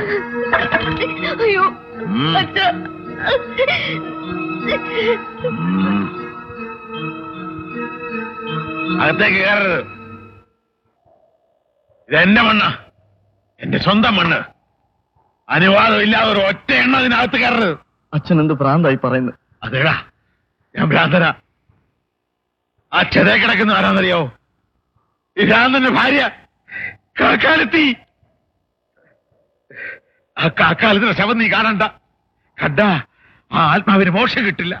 അയ്യോ ഉം. അച്ഛ ഉം. അകത്തേക്ക് കയറരുത് ഇതെന്റെ മണ്ണ് എന്റെ സ്വന്തം മണ്ണ് അനുവാദം ഇല്ലാതെ ഒരു ഒറ്റ എണ്ണ അതിനകത്ത് കയറരുത് അച്ഛൻ എന്ത് ഭ്രാന്തായി പറയുന്നത് അതേടാ ഞാൻ ഭ്രാന്തന ആ ചെതേ കിടക്കുന്ന ആരാന്നറിയോ ഈ ഭ്രാന്തന്റെ ഭാര്യ കാക്കാലത്തി ആ കാക്കാലത്തിന്റെ ശവം നീ കാണണ്ട കണ്ട ആ ആത്മാവിന് മോക്ഷം കിട്ടില്ല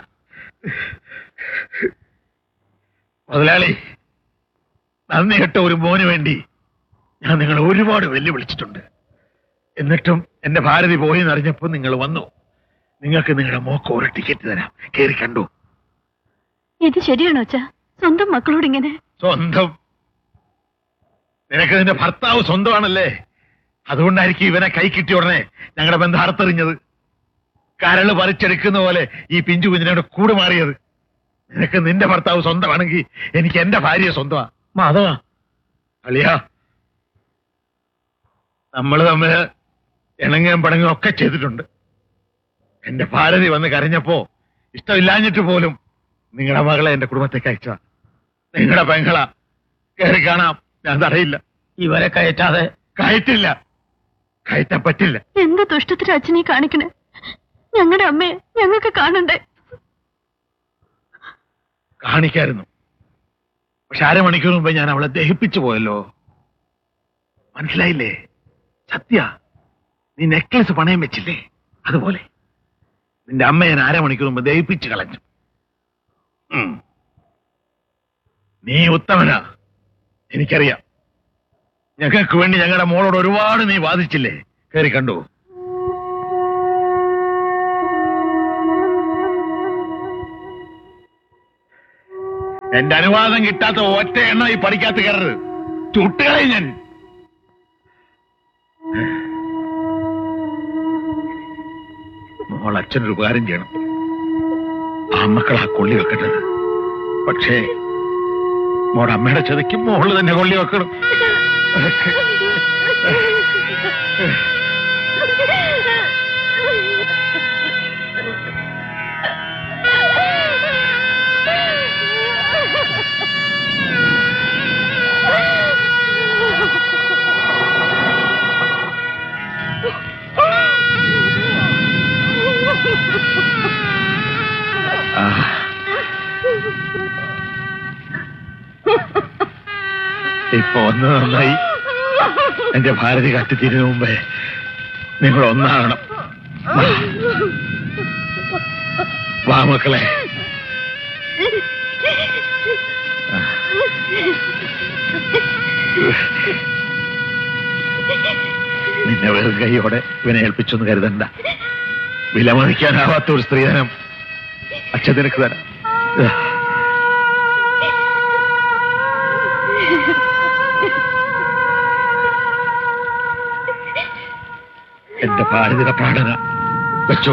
മുതലാളി നന്ദി കെട്ട ഒരു മോന് വേണ്ടി ഞാൻ നിങ്ങളെ ഒരുപാട് വെല്ലുവിളിച്ചിട്ടുണ്ട് എന്നിട്ടും എന്റെ ഭാരതി പോയി എന്നറിഞ്ഞപ്പോ നിങ്ങൾ വന്നു നിങ്ങൾക്ക് നിങ്ങളുടെ മോക്ക് ഒരു ടിക്കറ്റ് തരാം കയറി കണ്ടു ഇത് ശരിയാണോ അച്ഛ സ്വന്തം മക്കളോട് ഇങ്ങനെ സ്വന്തം നിനക്ക് നിന്റെ ഭർത്താവ് സ്വന്തമാണല്ലേ അതുകൊണ്ടായിരിക്കും ഇവനെ കൈ കിട്ടിയ ഉടനെ ഞങ്ങളുടെ ബന്ധം അറുത്തെറിഞ്ഞത് കരള് പറിച്ചെടുക്കുന്ന പോലെ ഈ പിഞ്ചു കുഞ്ഞിനോട് കൂട് മാറിയത് നിനക്ക് നിന്റെ ഭർത്താവ് സ്വന്തമാണെങ്കിൽ എനിക്ക് എന്റെ ഭാര്യ സ്വന്തമാ മാധവ അളിയാ നമ്മൾ തമ്മില് ഇണങ്ങുകയും പടങ്ങുകയും ഒക്കെ ചെയ്തിട്ടുണ്ട് എന്റെ ഭാരതി വന്ന് കരഞ്ഞപ്പോ ഇഷ്ടമില്ലാഞ്ഞിട്ട് പോലും നിങ്ങളുടെ മകളെ എന്റെ കുടുംബത്തേക്ക് അയച്ച നിങ്ങളുടെ പെങ്ങള കയറി കാണാം ഞാൻ തടയില്ല ഇവരെ കയറ്റാതെ കയറ്റില്ല കയറ്റാൻ പറ്റില്ല എന്ത് ദുഷ്ടത്തിന് അച്ഛനെ കാണിക്കണേ ഞങ്ങളുടെ അമ്മയെ ഞങ്ങൾക്ക് കാണണ്ടേ കാണിക്കായിരുന്നു പക്ഷെ അരമണിക്കൂർ മുമ്പ് ഞാൻ അവളെ ദഹിപ്പിച്ചു പോയല്ലോ മനസ്സിലായില്ലേ സത്യ നീ നെക്ലസ് പണയം വെച്ചില്ലേ അതുപോലെ നിന്റെ അമ്മ ഞാൻ അരമണിക്കൂർ മുമ്പ് ദഹിപ്പിച്ചു കളഞ്ഞു ഉം. നീ ഉത്തമനാ എനിക്കറിയാം ഞങ്ങൾക്ക് വേണ്ടി ഞങ്ങളുടെ മോളോട് ഒരുപാട് നീ വാദിച്ചില്ലേ കയറി കണ്ടു എന്റെ അനുവാദം കിട്ടാത്ത ഒറ്റ എണ്ണ ഈ പഠിക്കാത്ത കയറരുത് ചുട്ടുകളെ ഞാൻ മോൾ അച്ഛനൊരു ഉപകാരം ചെയ്യണം ആ മക്കൾ ആ കൊള്ളി വെക്കട്ടത് പക്ഷേ മോടെ അമ്മയുടെ ചതിക്കും മോള് തന്നെ കൊള്ളി വെക്കണം ആ. ഇപ്പൊ ഒന്ന് നന്നായി എന്റെ ഭാരതി കത്തിത്തീരുന്ന മുമ്പേ നിങ്ങൾ ഒന്നാകണം വാ മക്കളെ നിന്നെ വെറും കൈയോടെ ഇവനെ ഏൽപ്പിച്ചൊന്ന് കരുതണ്ട വിലമതിക്കാനാവാത്ത ഒരു സ്ത്രീധനം അച്ഛൻ നിനക്ക് തരാം ഇതാ. എന്റെ ഭാരതിയുടെ പ്രാണന വെച്ചോ